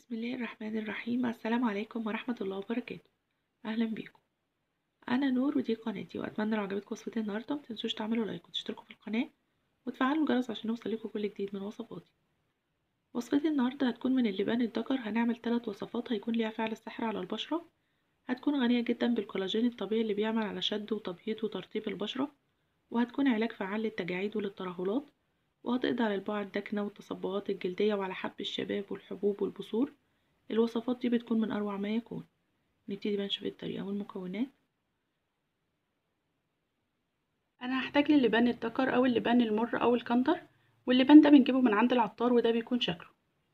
بسم الله الرحمن الرحيم السلام عليكم ورحمة الله وبركاته أهلا بيكم أنا نور ودي قناتي وأتمنى لو عجبتكم وصفتي النهاردة متنسوش تعملوا لايك وتشتركوا في القناة وتفعلوا الجرس عشان يوصلكوا كل جديد من وصفاتي وصفتي النهاردة هتكون من اللبان الذكر هنعمل ثلاث وصفات هيكون ليها فعل السحر على البشرة هتكون غنية جدا بالكولاجين الطبيعي اللي بيعمل على شد وتبييض وترطيب البشرة وهتكون علاج فعال للتجاعيد وللترهلات وهتقضي على البقع الداكنة والتصبغات الجلدية وعلى حب الشباب والحبوب والبثور الوصفات دي بتكون من أروع ما يكون نبتدي بقى نشوف الطريقة والمكونات أنا هحتاج للبان الذكر أو اللبان المر أو الكندر واللبان ده بنجيبه من عند العطار وده بيكون شكله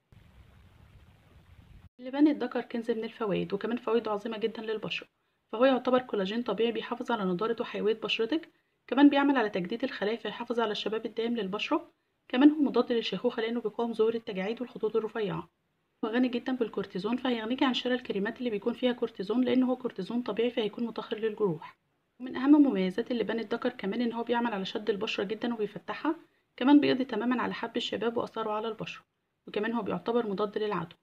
اللبان الذكر كنز من الفوائد وكمان فوائده عظيمة جدا للبشرة فهو يعتبر كولاجين طبيعي بيحافظ على نضارة وحيوية بشرتك كمان بيعمل على تجديد الخلايا فيحافظ على الشباب الدائم للبشرة كمان هو مضاد للشيخوخة لأنه بيقاوم ظهور التجاعيد والخطوط الرفيعة وغني جدا بالكورتيزون فهيغنيكي عن شراء الكريمات اللي بيكون فيها كورتيزون لأن هو كورتيزون طبيعي فهيكون مطهر للجروح ومن أهم مميزات اللبان الذكر كمان إن هو بيعمل على شد البشرة جدا وبيفتحها كمان بيقضي تماما على حب الشباب وأثاره على البشرة وكمان هو بيعتبر مضاد للعدوى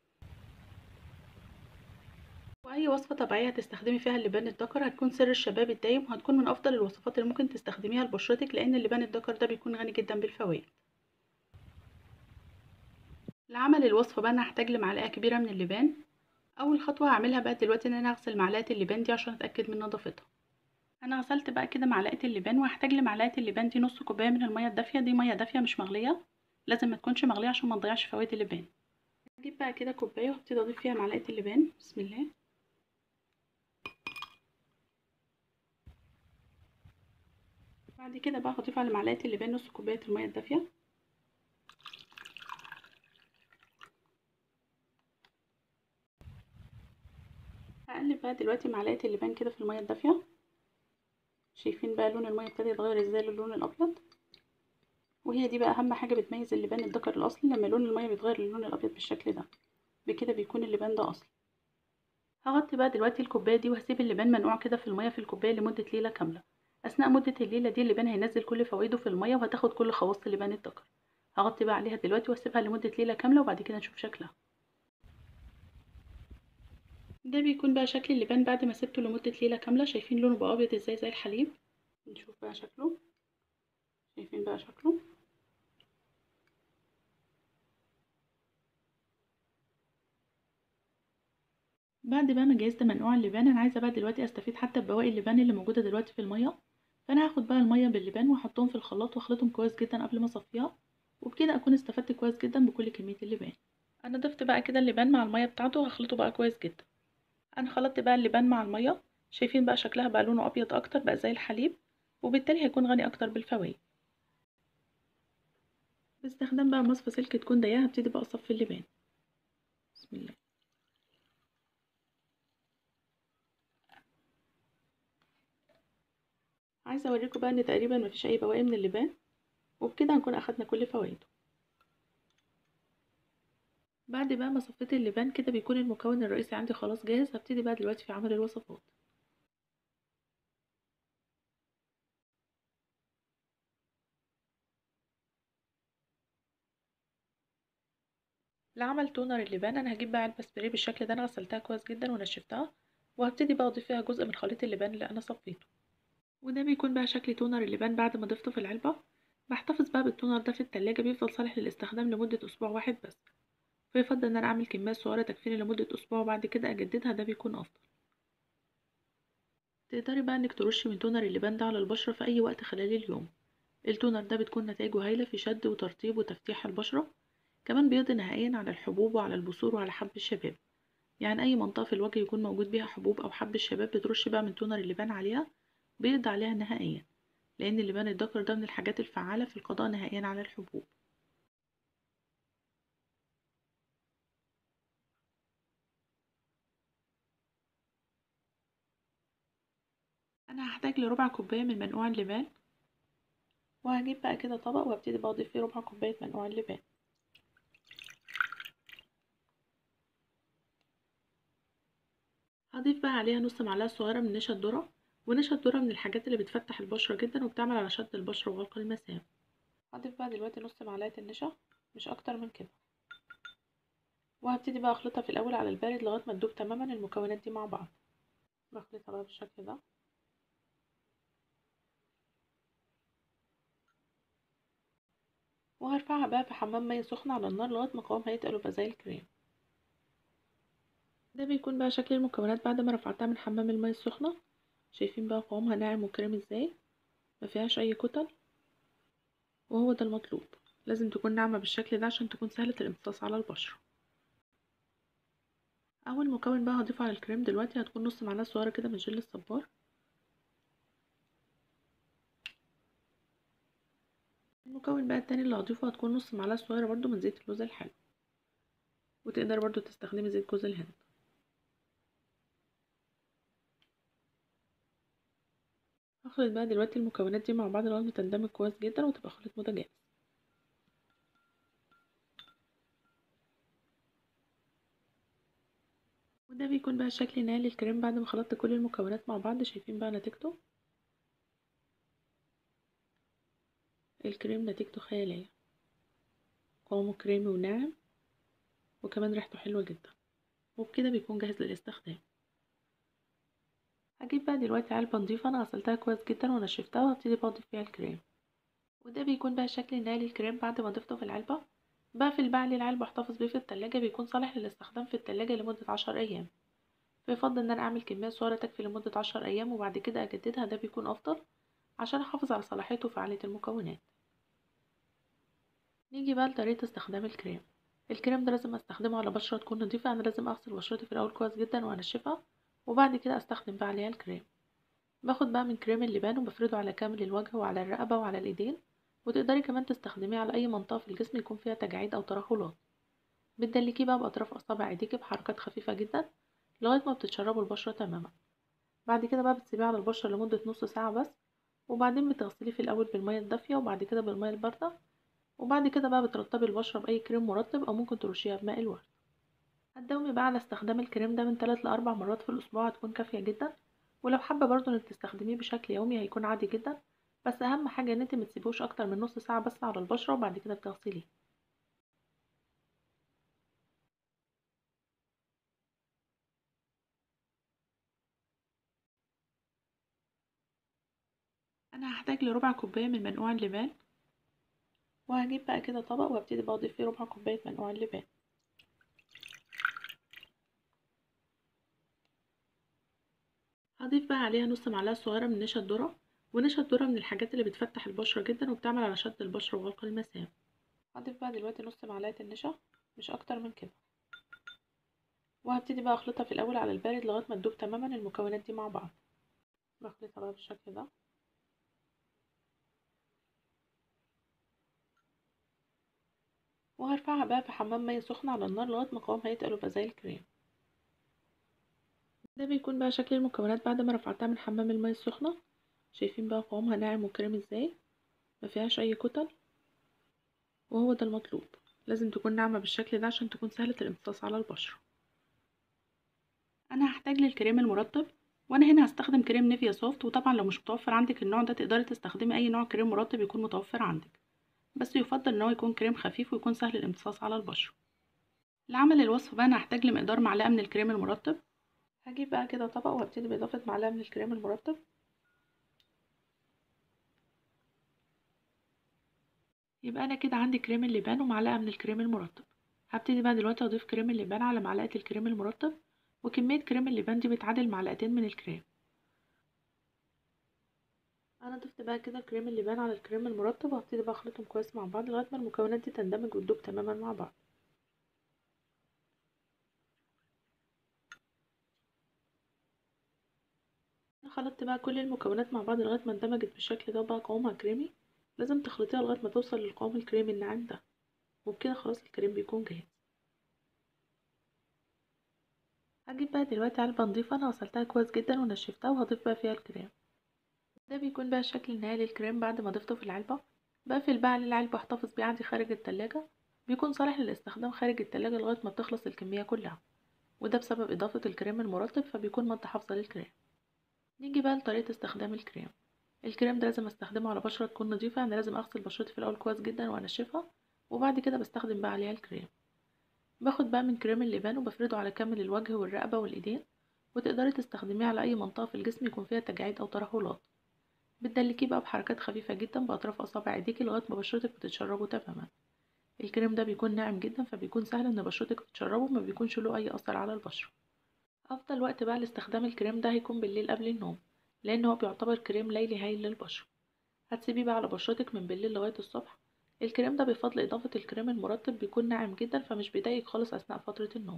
وأي وصفة طبيعية هتستخدمي فيها اللبان الذكر هتكون سر الشباب الدايم وهتكون من أفضل الوصفات اللي ممكن تستخدميها لبشرتك لأن اللبان الذكر ده بيكون غني جدا بالفوائد لعمل الوصفة بقى أنا هحتاج لمعلقة كبيرة من اللبان أول خطوة هعملها بقى دلوقتي إن أنا هغسل معلقة اللبان دي عشان أتأكد من نظافتها أنا غسلت بقى كده معلقة اللبان وهحتاج لمعلقة اللبان دي نص كوباية من المية الدافية دي مية دافية مش مغلية لازم ما تكونش مغلية عشان ما تضيعش فوائد اللبان هجيب بقى كده كوباية وهبتدي أضيف فيها معلقة اللبان بسم الله بعد كده بقى هضيف على معلقة اللبان نص كوباية المية الدافية هقلب بقى دلوقتي معلقة اللبان كده في المية الدافية شايفين بقى لون المية ابتدى يتغير ازاي للون الأبيض وهي دي بقى أهم حاجة بتميز اللبان الذكر الأصلي لما لون المية بيتغير للون الأبيض بالشكل ده بكده بيكون اللبان ده أصلي هغطي بقى دلوقتي الكوباية دي وهسيب اللبان منقوع كده في المية في الكوباية لمدة ليلة كاملة أثناء مدة الليلة دي اللبان هينزل كل فوائده في المية وهتاخد كل خواص اللبان الذكر هغطي بقى عليها دلوقتي واسيبها لمدة ليلة كاملة وبعد كده نشوف شكلها ده بيكون بقى شكل اللبان بعد ما سبته لمدة ليلة كاملة شايفين لونه بقى أبيض ازاي زي الحليب نشوف بقى شكله شايفين بقى شكله بعد بقى ما جهزت منقوع اللبان انا عايزه بقى دلوقتي استفيد حتى ببواقي اللبان اللي موجوده دلوقتي في الميه فانا هاخد بقى الميه باللبان واحطهم في الخلاط واخلطهم كويس جدا قبل ما اصفيها وبكده اكون استفدت كويس جدا بكل كميه اللبان انا ضفت بقى كده اللبان مع الميه بتاعته وهخلطه بقى كويس جدا انا خلطت بقى اللبان مع الميه شايفين بقى شكلها بقى لونه ابيض اكتر بقى زي الحليب وبالتالي هيكون غني اكتر بالفوائد باستخدام بقى مصفى سلك تكون ضيقه هبتدي بقى اصفي اللبان بسم الله عايزه اوريكم بقى ان تقريبا مفيش اي بواقي من اللبان وبكده هنكون اخدنا كل فوائده بعد بقى ما صفيت اللبان كده بيكون المكون الرئيسي عندي خلاص جاهز هبتدي بقى دلوقتي في عمل الوصفات لعمل تونر اللبان انا هجيب بقى علبه سبراي بالشكل ده انا غسلتها كويس جدا ونشفتها وهبتدي بقى اضيف فيها جزء من خليط اللبان اللي انا صفيته وده بيكون بقى شكل تونر اللبان بعد ما ضفته في العلبه بحتفظ بقى بالتونر ده في التلاجة بيفضل صالح للاستخدام لمدة أسبوع واحد بس فيفضل إن أنا أعمل كمية صغيرة تكفيني لمدة أسبوع وبعد كده أجددها ده بيكون أفضل تقدري بقى إنك ترشي من تونر اللبان ده على البشرة في أي وقت خلال اليوم التونر ده بتكون نتائجه هايلة في شد وترطيب وتفتيح البشرة كمان بيقضي نهائيا على الحبوب وعلى البثور وعلى حب الشباب يعني أي منطقة في الوجه يكون موجود بيها حبوب أو حب الشباب بترشي بقى من تونر اللبان عليها بيقضي عليها نهائيا لأن اللبان الذكر ده من الحاجات الفعالة في القضاء نهائيا على الحبوب أنا هحتاج لربع كوباية من منقوع اللبان وهجيب بقى كده طبق وهبتدي بقى أضيف فيه ربع كوباية منقوع اللبان هضيف بقى عليها نص معلقة صغيرة من نشا الذرة ونشا الذرة من الحاجات اللي بتفتح البشرة جدا وبتعمل على شد البشرة وغلق المسام هضيف بقى دلوقتي نص معلقة النشا مش أكتر من كده وهبتدي بقى اخلطها في الاول على البارد لغايه ما تدوب تماما المكونات دي مع بعض بخلطها بقى بالشكل ده وهرفعها بقى في حمام ميه سخنه على النار لغايه ما قوامها يتقل ويبقى زي الكريم ده بيكون بقى شكل المكونات بعد ما رفعتها من حمام الميه السخنه شايفين بقى قوامها ناعم وكريم ازاي ما فيهاش اي كتل وهو ده المطلوب لازم تكون ناعمه بالشكل ده عشان تكون سهله الامتصاص على البشره اول مكون بقى هضيفه على الكريم دلوقتي هتكون نص معلقه صغيره كده من جل الصبار المكون بقى التاني اللي هضيفه هتكون نص معلقه صغيره برضو من زيت اللوز الحلو وتقدر برضو تستخدمي زيت جوز الهند هخلط بقى دلوقتي المكونات دي مع بعض لغايه ما تندمج كويس جدا وتبقى خليط متجانس وده بيكون بقى الشكل النهائي للكريم بعد ما خلطت كل المكونات مع بعض شايفين بقى نتيجته الكريم نتيجته خيالية قوامه كريمي وناعم وكمان ريحته حلوة جدا وبكده بيكون جاهز للاستخدام هجيب بقى دلوقتي علبة نضيفة انا غسلتها كويس جدا ونشفتها وهبتدي بضيف فيها الكريم وده بيكون بقى الشكل النهائي للكريم بعد ما ضفته في العلبة بقفل بقى عليه العلبة واحتفظ بيه في التلاجة بيكون صالح للاستخدام في التلاجة لمدة عشر أيام فيفضل ان انا اعمل كمية صغيرة تكفي لمدة عشر أيام وبعد كده اجددها ده بيكون افضل عشان احافظ على صلاحيته وفعالية المكونات نيجي بقى لطريقة استخدام الكريم الكريم ده لازم استخدمه على بشرة تكون نضيفة انا لازم اغسل بشرتي في الاول كويس جدا وانشفها وبعد كده استخدم بقى عليها الكريم باخد بقى من كريم اللبان وبفرده على كامل الوجه وعلى الرقبة وعلى الايدين وتقدري كمان تستخدميه على اي منطقة في الجسم يكون فيها تجاعيد او ترهلات بتدلكيه بقى باطراف اصابع ايديكي بحركات خفيفة جدا لغاية ما بتتشربوا البشرة تماما بعد كده بقى بتسيبيه على البشرة لمدة نص ساعة بس وبعدين بتغسليه في الأول بالمية الدافية وبعد كده بالمية الباردة وبعد كده بقى بترطبي البشرة بأي كريم مرطب أو ممكن ترشيها بماء الورد هتداومي بقى على استخدام الكريم ده من 3 لأربع مرات في الأسبوع هتكون كافية جدا ولو حابة برضه انك تستخدميه بشكل يومي هيكون عادي جدا بس أهم حاجة ان انت متسيبوش أكتر من نص ساعة بس على البشرة وبعد كده بتغسليه انا هحتاج لربع كوبايه من منقوع اللبان وهجيب بقى كده طبق وابتدي بقى اضيف فيه ربع كوبايه منقوع اللبان هضيف بقى عليها نص معلقه صغيره من نشا الذره ونشا الذره من الحاجات اللي بتفتح البشره جدا وبتعمل على شد البشره وغلق المسام هضيف بقى دلوقتي نص معلقه النشا مش اكتر من كده وهبتدي بقى اخلطها في الاول على البارد لغايه ما تدوب تماما المكونات دي مع بعض بخلطها بقى بالشكل ده وهرفعها بقى في حمام ميه سخنة على النار لغاية ما قوامها يتقل ويبقى زي الكريم ده بيكون بقى شكل المكونات بعد ما رفعتها من حمام الميه السخنة شايفين بقى قوامها ناعم وكريم ازاي ما فيهاش اي كتل وهو ده المطلوب لازم تكون ناعمة بالشكل ده عشان تكون سهلة الامتصاص على البشرة انا هحتاج للكريم المرطب وانا هنا هستخدم كريم نيفيا سوفت وطبعا لو مش متوفر عندك النوع ده تقدري تستخدمي اي نوع كريم مرطب يكون متوفر عندك بس يفضل ان هو يكون كريم خفيف ويكون سهل الامتصاص على البشرة لعمل الوصفة بقى انا هحتاج لمقدار معلقة من الكريم المرطب هجيب بقى كده طبق وابتدي باضافة معلقة من الكريم المرطب يبقى انا كده عندي كريم اللبان ومعلقة من الكريم المرطب هبتدي بقى دلوقتي اضيف كريم اللبان على معلقة الكريم المرطب وكمية كريم اللبان دي بتعادل معلقتين من الكريم انا ضفت بقى كده كريم اللبان على الكريم المرطب وهبتدي بقى اخلطهم كويس مع بعض لغايه ما المكونات دي تندمج وتدوب تماما مع بعض خلطت بقى كل المكونات مع بعض لغايه ما اندمجت بالشكل ده وبقى قوامها كريمي لازم تخلطيها لغايه ما توصل للقوام الكريمي الناعم ده وبكده خلاص الكريم بيكون جاهز هجيب بقى دلوقتي علبه نضيفه انا غسلتها كويس جدا ونشفتها وهضيف بقى فيها الكريم ده بيكون بقى الشكل النهائي للكريم بعد ما ضفته في العلبة بقفل بقى عليه العلبة واحتفظ بيه عندي خارج التلاجة بيكون صالح للاستخدام خارج التلاجة لغاية ما تخلص الكمية كلها وده بسبب إضافة الكريم المرطب فبيكون مادة حافظة للكريم نيجي بقى لطريقة استخدام الكريم الكريم ده لازم استخدمه على بشرة تكون نظيفة يعني لازم اغسل بشرتي في الأول كويس جدا وانشفها وبعد كده بستخدم بقى عليها الكريم باخد بقى من كريم اللبان وبفرده على كامل الوجه والرقبة والإيدين وتقدري تستخدميه على أي منطقة في الجسم يكون فيها تجاعيد أو ترهلات بتدلكيه بقى بحركات خفيفة جدا بأطراف أصابع ايديكي لغاية ما بشرتك بتتشربه تماما الكريم ده بيكون ناعم جدا فبيكون سهل ان بشرتك تتشربه ما بيكونش له اي اثر على البشرة افضل وقت بقى لاستخدام الكريم ده هيكون بالليل قبل النوم لان هو بيعتبر كريم ليلي هايل للبشرة هتسيبيه بقى على بشرتك من بالليل لغاية الصبح الكريم ده بفضل اضافة الكريم المرطب بيكون ناعم جدا فمش بيضايقك خالص اثناء فترة النوم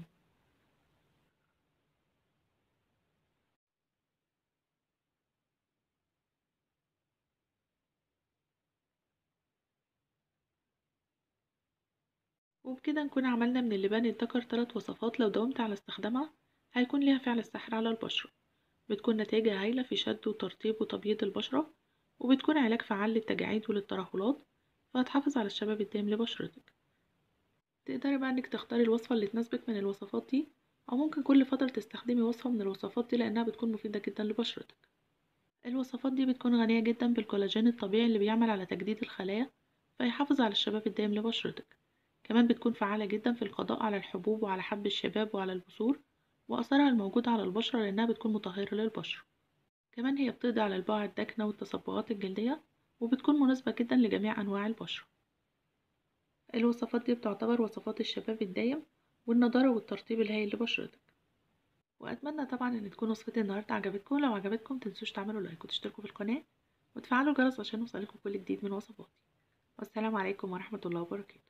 وبكده نكون عملنا من اللبان الذكر ثلاث وصفات لو داومت على استخدامها هيكون ليها فعل السحر على البشرة بتكون نتائجها هايلة في شد وترطيب وتبييض البشرة وبتكون علاج فعال للتجاعيد وللترهلات فهتحافظ على الشباب الدائم لبشرتك تقدري بقى انك تختاري الوصفة اللي تناسبك من الوصفات دي او ممكن كل فترة تستخدمي وصفة من الوصفات دي لانها بتكون مفيدة جدا لبشرتك الوصفات دي بتكون غنية جدا بالكولاجين الطبيعي اللي بيعمل على تجديد الخلايا فيحافظ على الشباب الدائم لبشرتك كمان بتكون فعالة جدا في القضاء على الحبوب وعلى حب الشباب وعلى البثور وأثرها الموجود على البشرة لأنها بتكون مطهرة للبشرة كمان هي بتقضي على البقع الداكنة والتصبغات الجلدية وبتكون مناسبة جدا لجميع أنواع البشرة الوصفات دي بتعتبر وصفات الشباب الدايم والنضارة والترطيب الهائل لبشرتك وأتمنى طبعا إن تكون وصفتي النهاردة عجبتكم لو عجبتكم متنسوش تعملوا لايك وتشتركوا في القناة وتفعلوا الجرس عشان يوصلكوا كل جديد من وصفاتي والسلام عليكم ورحمة الله وبركاته